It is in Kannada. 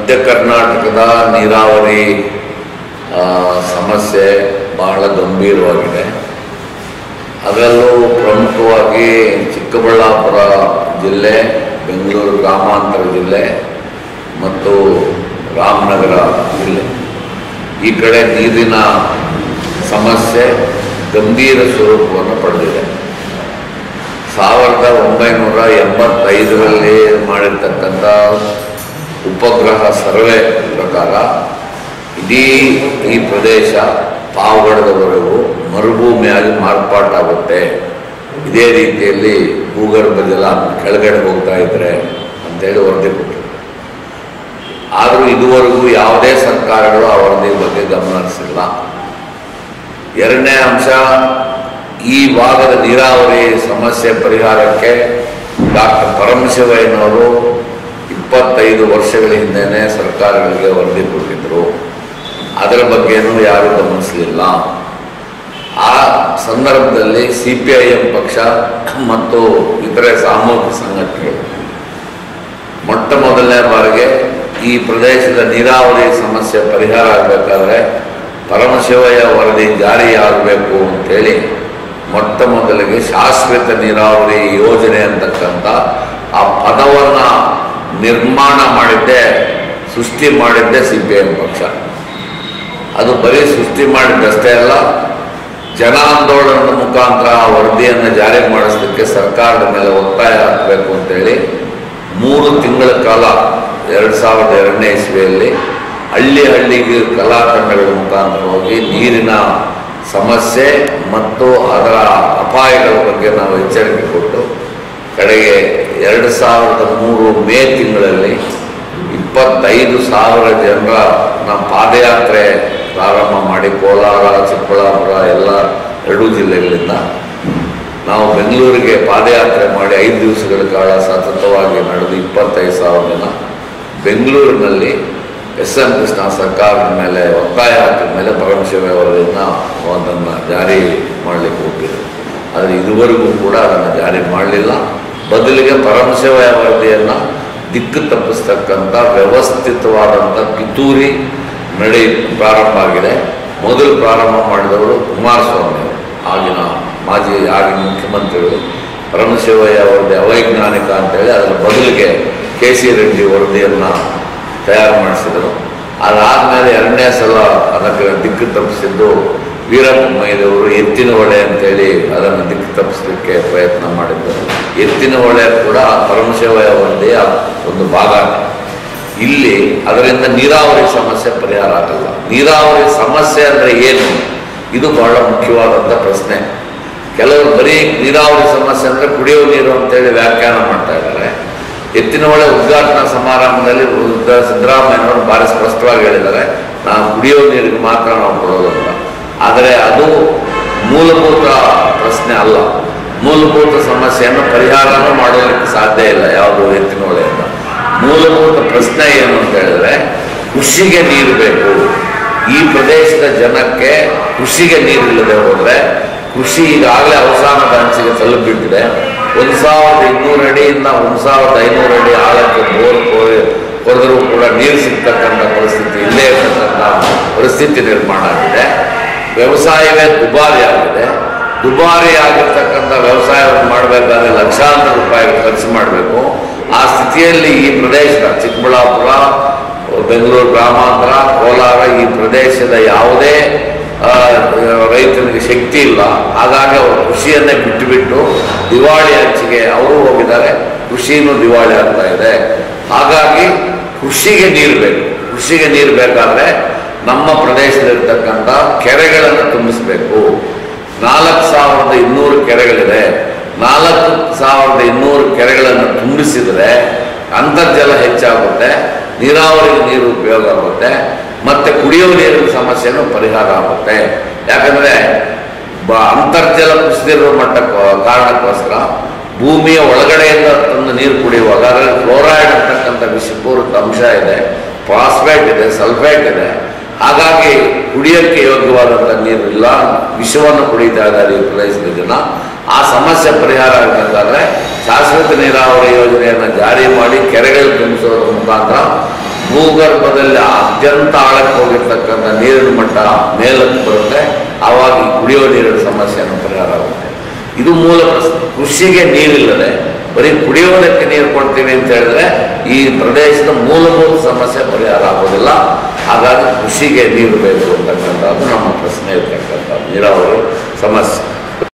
ಮಧ್ಯ ಕರ್ನಾಟಕದ ನೀರಾವರಿ ಆ, ಸಮಸ್ಯೆ ಬಹಳ ಗಂಭೀರವಾಗಿದೆ ಅದರಲ್ಲೂ ಪ್ರಮುಖವಾಗಿ ಚಿಕ್ಕಬಳ್ಳಾಪುರ ಜಿಲ್ಲೆ ಬೆಂಗಳೂರು ಗ್ರಾಮಾಂತರ ಜಿಲ್ಲೆ ಮತ್ತು ರಾಮನಗರ ಜಿಲ್ಲೆ ಈ ಕಡೆ ನೀರಿನ ಸಮಸ್ಯೆ ಗಂಭೀರ ಸ್ವರೂಪವನ್ನು ಪಡೆದಿದೆ ಸಾವಿರದ ಒಂಬೈನೂರ ಎಂಬತ್ತೈದರಲ್ಲಿ ಮಾಡಿರ್ತಕ್ಕಂಥ ಉಪಗ್ರಹ ಸರ್ವೆ ಪ್ರಕಾರ ಇಡೀ ಈ ಪ್ರದೇಶ ಪಾವಗಡದವರೆಗೂ ಮರುಭೂಮಿಯಾಗಿ ಮಾರ್ಪಾಟಾಗುತ್ತೆ ಇದೇ ರೀತಿಯಲ್ಲಿ ಭೂಗರ್ಭ ಜಲ ಕೆಳಗಡೆ ಹೋಗ್ತಾ ಇದ್ರೆ ಅಂತೇಳಿ ವರದಿ ಕೊಟ್ಟರು ಆದರೂ ಇದುವರೆಗೂ ಯಾವುದೇ ಸರ್ಕಾರಗಳು ಆ ವರದಿ ಬಗ್ಗೆ ಗಮನ ಹರಿಸಿಲ್ಲ ಎರಡನೇ ಅಂಶ ಈ ಭಾಗದ ನೀರಾವರಿ ಸಮಸ್ಯೆ ಪರಿಹಾರಕ್ಕೆ ಡಾಕ್ಟರ್ ಪರಮಶಿವಯ್ಯನವರು ಇಪ್ಪತ್ತೈದು ವರ್ಷಗಳ ಹಿಂದೆನೇ ಸರ್ಕಾರಗಳಿಗೆ ವರದಿ ಕೊಟ್ಟಿದ್ದರು ಅದರ ಬಗ್ಗೆನೂ ಯಾರೂ ಗಮನಿಸಲಿಲ್ಲ ಆ ಸಂದರ್ಭದಲ್ಲಿ ಸಿ ಪಿ ಐ ಎಂ ಪಕ್ಷ ಮತ್ತು ಇತರೆ ಸಾಮೂಹಿಕ ಸಂಘಟನೆಗಳು ಮೊಟ್ಟ ಮೊದಲನೇ ಬಾರಿಗೆ ಈ ಪ್ರದೇಶದ ನೀರಾವರಿ ಸಮಸ್ಯೆ ಪರಿಹಾರ ಆಗಬೇಕಾದ್ರೆ ಪರಮಶಿವಯ್ಯ ವರದಿ ಜಾರಿಯಾಗಬೇಕು ಅಂತೇಳಿ ಮೊಟ್ಟ ಮೊದಲಿಗೆ ಶಾಶ್ವತ ನೀರಾವರಿ ಯೋಜನೆ ಅಂತಕ್ಕಂಥ ಆ ಪದವನ್ನು ನಿರ್ಮಾಣ ಮಾಡಿದ್ದೇ ಸೃಷ್ಟಿ ಮಾಡಿದ್ದೇ ಸಿ ಪಿ ಎಂ ಪಕ್ಷ ಅದು ಬರೀ ಸೃಷ್ಟಿ ಮಾಡಿದ್ದಷ್ಟೇ ಅಲ್ಲ ಜನಾಂದೋಲನದ ಮುಖಾಂತರ ಆ ವರದಿಯನ್ನು ಜಾರಿ ಮಾಡಿಸಲಿಕ್ಕೆ ಸರ್ಕಾರದ ಮೇಲೆ ಒತ್ತಾಯ ಹಾಕಬೇಕು ಅಂತೇಳಿ ಮೂರು ತಿಂಗಳ ಕಾಲ ಎರಡು ಸಾವಿರದ ಎರಡನೇ ಇಸ್ವಿಯಲ್ಲಿ ಹಳ್ಳಿ ಹಳ್ಳಿಗೆ ಕಲಾತಂಡಗಳ ಮುಖಾಂತರ ಹೋಗಿ ನೀರಿನ ಸಮಸ್ಯೆ ಮತ್ತು ಅದರ ಅಪಾಯಗಳ ಬಗ್ಗೆ ನಾವು ಎಚ್ಚರಿಕೆ ಕೊಟ್ಟು ಕಡೆಗೆ ಎರಡು ಸಾವಿರದ ಮೂರು ಮೇ ತಿಂಗಳಲ್ಲಿ ಇಪ್ಪತ್ತೈದು ಸಾವಿರ ಜನರ ನಮ್ಮ ಪಾದಯಾತ್ರೆ ಪ್ರಾರಂಭ ಮಾಡಿ ಕೋಲಾರ ಚಿಕ್ಕಬಳ್ಳಾಪುರ ಎಲ್ಲ ಎರಡೂ ಜಿಲ್ಲೆಗಳಿಂದ ನಾವು ಬೆಂಗಳೂರಿಗೆ ಪಾದಯಾತ್ರೆ ಮಾಡಿ ಐದು ದಿವಸಗಳ ಕಾಲ ಸತತವಾಗಿ ನಡೆದು ಇಪ್ಪತ್ತೈದು ಸಾವಿರ ಜನ ಬೆಂಗಳೂರಿನಲ್ಲಿ ಎಸ್ ಎಂ ಕೃಷ್ಣ ಸರ್ಕಾರದ ಮೇಲೆ ಒತ್ತಾಯ ಹಾಕಿದ ಮೇಲೆ ಪರಮಶಿವ ವರದಿಯನ್ನು ಅದನ್ನು ಜಾರಿ ಮಾಡಲಿಕ್ಕೆ ಹೋಗಿದ್ರು ಆದರೆ ಇದುವರೆಗೂ ಕೂಡ ಅದನ್ನು ಜಾರಿ ಮಾಡಲಿಲ್ಲ ಬದಲಿಗೆ ಪರಮಶಿವ ವರದಿಯನ್ನು ದಿಕ್ಕು ತಪ್ಪಿಸ್ತಕ್ಕಂಥ ವ್ಯವಸ್ಥಿತವಾದಂಥ ಪಿತೂರಿ ನಡೆ ಪ್ರಾರಂಭ ಆಗಿದೆ ಮೊದಲು ಪ್ರಾರಂಭ ಮಾಡಿದವರು ಕುಮಾರಸ್ವಾಮಿ ಅವರು ಆಗಿನ ಮಾಜಿ ಆಗಿನ ಮುಖ್ಯಮಂತ್ರಿಗಳು ಪರಮಶಿವಯ್ಯ ವರದಿ ಅವೈಜ್ಞಾನಿಕ ಅಂತೇಳಿ ಅದರ ಬದಲಿಗೆ ಕೆ ಸಿ ರೆಡ್ಡಿ ವರದಿಯನ್ನು ತಯಾರು ಮಾಡಿಸಿದರು ಅದಾದಮೇಲೆ ಎರಡನೇ ಸಲ ಅದಕ್ಕೆ ದಿಕ್ಕು ತಪ್ಪಿಸಿದ್ದು ವೀರಪ್ಪ ಮೊಯ್ಲಿಯವರು ಎತ್ತಿನ ಹೊಳೆ ಅಂತೇಳಿ ಅದನ್ನು ದಿಕ್ಕು ತಪ್ಪಿಸಲಿಕ್ಕೆ ಪ್ರಯತ್ನ ಮಾಡಿದ್ದರು ಎತ್ತಿನ ಹೊಳೆ ಕೂಡ ಪರಮಶಿವಯ್ಯ ವರದಿಯ ಒಂದು ಭಾಗ ಇಲ್ಲಿ ಅದರಿಂದ ನೀರಾವರಿ ಸಮಸ್ಯೆ ಪರಿಹಾರ ಆಗಲ್ಲ ನೀರಾವರಿ ಸಮಸ್ಯೆ ಅಂದರೆ ಏನು ಇದು ಬಹಳ ಮುಖ್ಯವಾದಂಥ ಪ್ರಶ್ನೆ ಕೆಲವರು ಬರೀ ನೀರಾವರಿ ಸಮಸ್ಯೆ ಅಂದರೆ ಕುಡಿಯುವ ನೀರು ಅಂತೇಳಿ ವ್ಯಾಖ್ಯಾನ ಮಾಡ್ತಾ ಇದ್ದಾರೆ ಎತ್ತಿನ ಹೊಳೆ ಉದ್ಘಾಟನಾ ಸಮಾರಂಭದಲ್ಲಿ ಉದ್ದ- ಸಿದ್ದರಾಮಯ್ಯನವರು ಭಾರಿ ಸ್ಪಷ್ಟವಾಗಿ ಹೇಳಿದ್ದಾರೆ ನಾವು ಕುಡಿಯುವ ನೀರಿಗೆ ಮಾತ್ರ ನಾವು ಕೊಡೋದು ಅಂತ ಆದರೆ ಅದು ಮೂಲಭೂತ ಪ್ರಶ್ನೆ ಅಲ್ಲ ಮೂಲಭೂತ ಸಮಸ್ಯೆಯನ್ನು ಪರಿಹಾರನೂ ಮಾಡೋದಕ್ಕೆ ಸಾಧ್ಯ ಇಲ್ಲ ಯಾವುದು ಎತ್ತಿನ ಹೊಳೆಯಿಂದ ಮೂಲಭೂತ ಪ್ರಶ್ನೆ ಏನು ಅಂತ ಹೇಳಿದ್ರೆ ಕೃಷಿಗೆ ನೀರು ಬೇಕು ಈ ಪ್ರದೇಶದ ಜನಕ್ಕೆ ಕೃಷಿಗೆ ನೀರಿಲ್ಲದೆ ಹೋದರೆ ಕೃಷಿ ಈಗಾಗಲೇ ಅವಸಾನದ ಅಂಚಿಗೆ ತಲುಪಿಬಿಟ್ಟಿದೆ ಒಂದು ಸಾವಿರದ ಇನ್ನೂರು ಅಡಿಯಿಂದ ಒಂದು ಸಾವಿರದ ಐನೂರು ಅಡಿ ಆಳಕ್ಕೆ ಬೋರ್ ಕೊರೆದರೂ ಕೂಡ ನೀರು ಸಿಗ್ತಕ್ಕಂಥ ಪರಿಸ್ಥಿತಿ ಇಲ್ಲೇ ಇರ್ತಕ್ಕಂಥ ಪರಿಸ್ಥಿತಿ ನಿರ್ಮಾಣ ಆಗಿದೆ ವ್ಯವಸಾಯವೇ ದುಬಾರಿ ಆಗಿದೆ ದುಬಾರಿ ಆಗಿರ್ತಕ್ಕಂಥ ವ್ಯವಸಾಯವನ್ನು ಮಾಡಬೇಕಾದ್ರೆ ಲಕ್ಷಾಂತರ ರೂಪಾಯಿ ಖರ್ಚು ಮಾಡಬೇಕು ಆ ಸ್ಥಿತಿಯಲ್ಲಿ ಈ ಪ್ರದೇಶದ ಚಿಕ್ಕಬಳ್ಳಾಪುರ ಬೆಂಗಳೂರು ಗ್ರಾಮಾಂತರ ಕೋಲಾರ ಈ ಪ್ರದೇಶದ ಯಾವುದೇ ಆ, ರೈತನಿಗೆ ಶಕ್ತಿ ಇಲ್ಲ ಹಾಗಾಗಿ ಅವರು ಕೃಷಿಯನ್ನೇ ಬಿಟ್ಟುಬಿಟ್ಟು ದಿವಾಳಿ ಅಂಚಿಗೆ ಅವರು ಹೋಗಿದ್ದಾರೆ ಕೃಷಿನೂ ದಿವಾಳಿ ಆಗ್ತಾ ಇದೆ ಹಾಗಾಗಿ ಕೃಷಿಗೆ ನೀರು ಬೇಕು ಕೃಷಿಗೆ ನೀರು ಬೇಕಾದ್ರೆ ನಮ್ಮ ಪ್ರದೇಶದಲ್ಲಿರ್ತಕ್ಕಂಥ ಕೆರೆಗಳನ್ನು ತುಂಬಿಸಬೇಕು ನಾಲ್ಕು ಸಾವಿರದ ಇನ್ನೂರು ಕೆರೆಗಳಿದೆ ನಾಲ್ಕು ಸಾವಿರದ ಇನ್ನೂರು ಕೆರೆಗಳನ್ನು ತುಂಬಿಸಿದರೆ ಅಂತರ್ಜಲ ಹೆಚ್ಚಾಗುತ್ತೆ ನೀರಾವರಿಗೆ ನೀರು ಉಪಯೋಗ ಆಗುತ್ತೆ ಮತ್ತು ಕುಡಿಯುವ ನೀರಿನ ಸಮಸ್ಯೆನೂ ಪರಿಹಾರ ಆಗುತ್ತೆ ಯಾಕಂದರೆ ಬ ಅಂತರ್ಜಲ ಕುಸಿದಿರುವ ಮಟ್ಟ ಕಾರಣಕ್ಕೋಸ್ಕರ ಭೂಮಿಯ ಒಳಗಡೆಯಿಂದ ತಂದು ನೀರು ಕುಡಿಯುವಾಗ ಅದರಲ್ಲಿ ಫ್ಲೋರೈಡ್ ಅಂತಕ್ಕಂಥ ವಿಷಪೂರಿತ ಅಂಶ ಇದೆ ಫಾಸ್ಫೇಟ್ ಇದೆ ಸಲ್ಫೇಟ್ ಇದೆ ಹಾಗಾಗಿ ಕುಡಿಯೋಕ್ಕೆ ಯೋಗ್ಯವಾದಂಥ ನೀರು ಇಲ್ಲ ವಿಷವನ್ನು ಕುಡಿತಾ ಇದ್ದಾರೆ ಈ ಪ್ರದೇಶದ ಜನ ಆ ಸಮಸ್ಯೆ ಪರಿಹಾರ ಆಗಬೇಕಾದ್ರೆ ಶಾಶ್ವತ ನೀರಾವರಿ ಯೋಜನೆಯನ್ನು ಜಾರಿ ಮಾಡಿ ಕೆರೆಗಳು ತುಂಬಿಸೋದ್ರ ಮುಖಾಂತರ ಭೂಗರ್ಭದಲ್ಲಿ ಅತ್ಯಂತ ಆಳಕ್ಕೆ ಹೋಗಿರ್ತಕ್ಕಂಥ ನೀರಿನ ಮಟ್ಟ ಮೇಲಕ್ಕೆ ಬರುತ್ತೆ ಆವಾಗ ಈ ಕುಡಿಯೋ ನೀರಿನ ಸಮಸ್ಯೆಯನ್ನು ಪರಿಹಾರ ಆಗುತ್ತೆ ಇದು ಮೂಲ ಪ್ರಶ್ನೆ ಕೃಷಿಗೆ ನೀರಿಲ್ಲದೆ ಬರೀ ಕುಡಿಯೋದಕ್ಕೆ ನೀರು ಕೊಡ್ತೀವಿ ಅಂತ ಹೇಳಿದ್ರೆ ಈ ಪ್ರದೇಶದ ಮೂಲಭೂತ ಸಮಸ್ಯೆ ಪರಿಹಾರ ಆಗೋದಿಲ್ಲ ಹಾಗಾಗಿ ಕೃಷಿಗೆ ನೀರು ಬೇಕು ಅಂತಕ್ಕಂಥದ್ದು ನಮ್ಮ ಪ್ರಶ್ನೆ ಇರ್ತಕ್ಕಂಥದ್ದು ನೀರಾವರಿ ಸಮಸ್ಯೆ